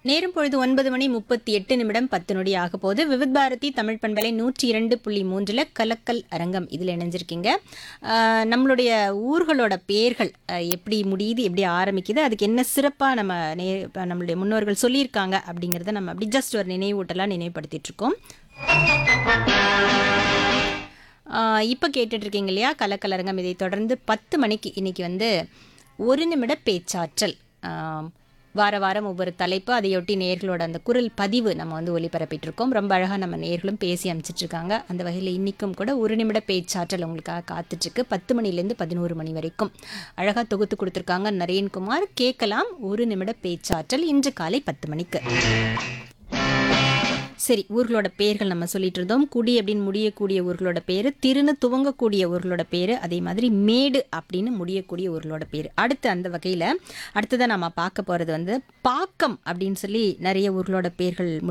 நேரம் பொழுது ஒன்பது மணி முப்பத்தி எட்டு நிமிடம் பத்து நொடி ஆக போது விவித் பாரதி தமிழ் பண்பலை நூற்றி இரண்டு புள்ளி மூன்றில் கலக்கல் அரங்கம் இதில் இணைஞ்சிருக்கீங்க ஆஹ் நம்மளுடைய ஊர்களோட பேர்கள் ஆஹ் எப்படி முடியுது எப்படி ஆரம்பிக்குது அதுக்கு என்ன சிறப்பாக நம்ம நே இப்ப நம்மளுடைய முன்னோர்கள் சொல்லியிருக்காங்க அப்படிங்கிறத நம்ம அப்படி ஜஸ்ட் ஒரு நினைவூட்டலாக நினைவுபடுத்திட்டு இருக்கோம் இப்போ கேட்டுட்டு இருக்கீங்க இல்லையா கலக்கலரங்கம் இதை தொடர்ந்து பத்து மணிக்கு இன்னைக்கு வந்து ஒரு நிமிட பேச்சாற்றல் ஆம், வார வாரம் ஒவ்வொரு தலைப்பு அதையொட்டி நேர்களோட அந்த குரல் பதிவு நம்ம வந்து ஒளிபரப்பிட்டு இருக்கோம் ரொம்ப அழகாக நம்ம நேர்களும் பேசி அமைச்சிட்டு இருக்காங்க அந்த வகையில் இன்றைக்கும் கூட ஒரு நிமிட பேச்சாற்றல் உங்களுக்காக காத்துட்ருக்கு பத்து மணிலேருந்து பதினோரு மணி வரைக்கும் அழகாக தொகுத்து கொடுத்துருக்காங்க நரேன்குமார் கேட்கலாம் ஒரு நிமிட பேச்சாற்றல் இன்று காலை பத்து மணிக்கு சரி ஊர்களோட பெயர்கள் நம்ம சொல்லிட்டு இருந்தோம் குடி அப்படின்னு முடியக்கூடிய ஊர்களோட பேர் திருன்னு துவங்கக்கூடிய ஊர்களோட பேர் அதே மாதிரி மேடு அப்படின்னு முடியக்கூடிய ஊர்களோட பேர் அடுத்து அந்த வகையில் அடுத்ததான் நம்ம பார்க்க போகிறது வந்து பாக்கம் அப்படின்னு சொல்லி நிறைய ஊர்களோட பேர்கள்